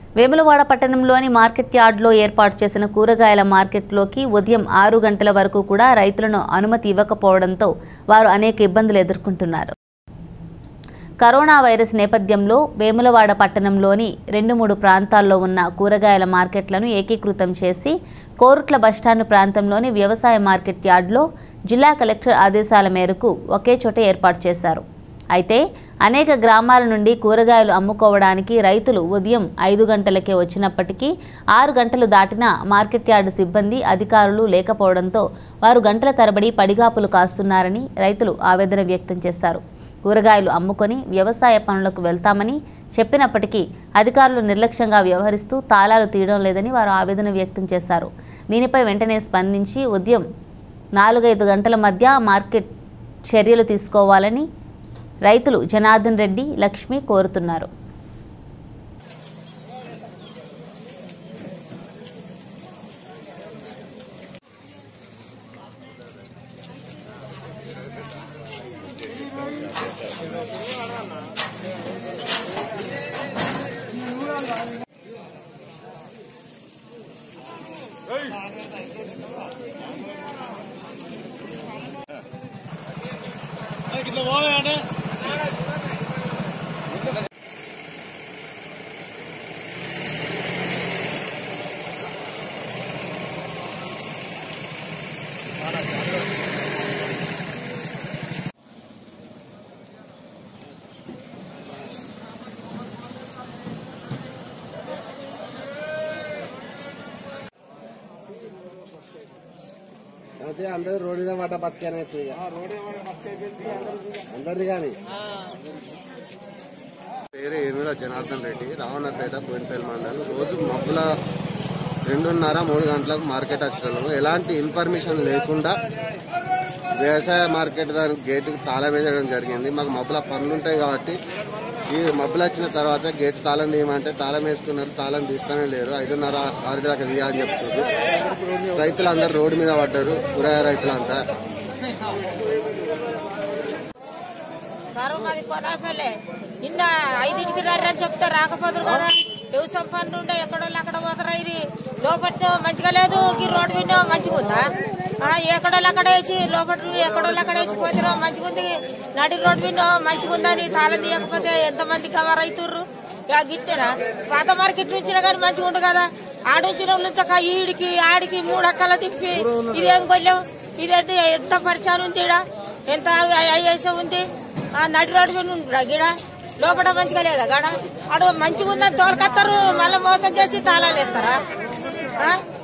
వేములవాడ పట్టణంలోని మార్కెట్ యార్డ్లో ఏర్పాటు చేసిన కూరగాయల మార్కెట్లోకి ఉదయం ఆరు గంటల వరకు కూడా రైతులను అనుమతి ఇవ్వకపోవడంతో వారు అనేక ఇబ్బందులు ఎదుర్కొంటున్నారు కరోనా వైరస్ నేపథ్యంలో వేములవాడ పట్టణంలోని రెండు మూడు ప్రాంతాల్లో ఉన్న కూరగాయల మార్కెట్లను ఏకీకృతం చేసి కోరుట్ల బస్టాండ్ ప్రాంతంలోని వ్యవసాయ మార్కెట్ యార్డ్లో జిల్లా కలెక్టర్ ఆదేశాల మేరకు ఒకే చోట ఏర్పాటు చేశారు అయితే అనేక గ్రామాల నుండి కూరగాయలు అమ్ముకోవడానికి రైతులు ఉదయం ఐదు గంటలకే వచ్చినప్పటికీ ఆరు గంటలు దాటిన మార్కెట్ యార్డు సిబ్బంది అధికారులు లేకపోవడంతో వారు గంటల తరబడి పడిగాపులు కాస్తున్నారని రైతులు ఆవేదన వ్యక్తం చేశారు కూరగాయలు అమ్ముకొని వ్యవసాయ పనులకు వెళ్తామని చెప్పినప్పటికీ అధికారులు నిర్లక్ష్యంగా వ్యవహరిస్తూ తాళాలు తీయడం లేదని వారు ఆవేదన వ్యక్తం చేశారు దీనిపై వెంటనే స్పందించి ఉదయం నాలుగైదు గంటల మధ్య మార్కెట్ చర్యలు తీసుకోవాలని రైతులు జనార్దన్ రెడ్డి లక్ష్మి కోరుతున్నారు అదే అందరూ రోడ్డు మీద పడ్డ బతికానే అందరిది కానీ పేరు ఏనుగుల జనార్దన్ రెడ్డి రావణపేట పోయినపల్లి మండలం రోజు మబ్బుల రెండున్నర మూడు గంటలకు మార్కెట్ వచ్చినాము ఎలాంటి ఇన్ఫర్మేషన్ లేకుండా వ్యవసాయ మార్కెట్ దాని గేటుకు తాళం వేయడం జరిగింది మాకు మబ్బుల పనులు ఉంటాయి కాబట్టి ఈ మబ్బులు వచ్చిన తర్వాత గేట్ తాళం తీయమంటే తాళం వేసుకున్నారు తాళం తీస్తానే లేరు ఐదున్నర ఆరు దాకా తీయాలని చెప్తున్నారు రైతులు అందరు రోడ్డు మీద పడ్డారు కూరగాయ రైతులంతా సారు మాది కొనాపల్లె నిన్న ఐదింటికి రండి చెప్తే రాకపోదురు కదా వ్యవసాయం పనులు ఉండే ఎక్కడో అక్కడ పోతారా ఇది లోపల మంచిగా లేదు ఈ రోడ్డు మీద మంచిగా ఉందా ఆ, ఎక్కడో అక్కడ వేసి లోపల ఎక్కడో అక్కడ వేసి పోతున్నా మంచిగా ఉంది నడి రోడ్డు మీద మంచిగా ఉందని తాళం తీయకపోతే ఎంతమంది కవర్ అవుతుర్రు ఇక గిట్టేనా పాత మార్కెట్ నుంచినా కానీ మంచిగా ఉండు కదా ఆడుంచిన నుంచక ఈడికి ఆడికి మూడు అక్కల తిప్పి ఇదేం కొల్లం ఇదేంటి ఎంత పరిచయం ఉంది ఈడ ఎంత ఐఎస్ఏ ఉంది ఆ నడి రోడ్డు మీద ఉంటురా గిడ లోపల మంచిగా లేదా గాడ అడు మంచిగా ఉందని తోలుకొస్తారు మళ్ళీ మోసం చేసి తాళాలు వేస్తారా ఆ?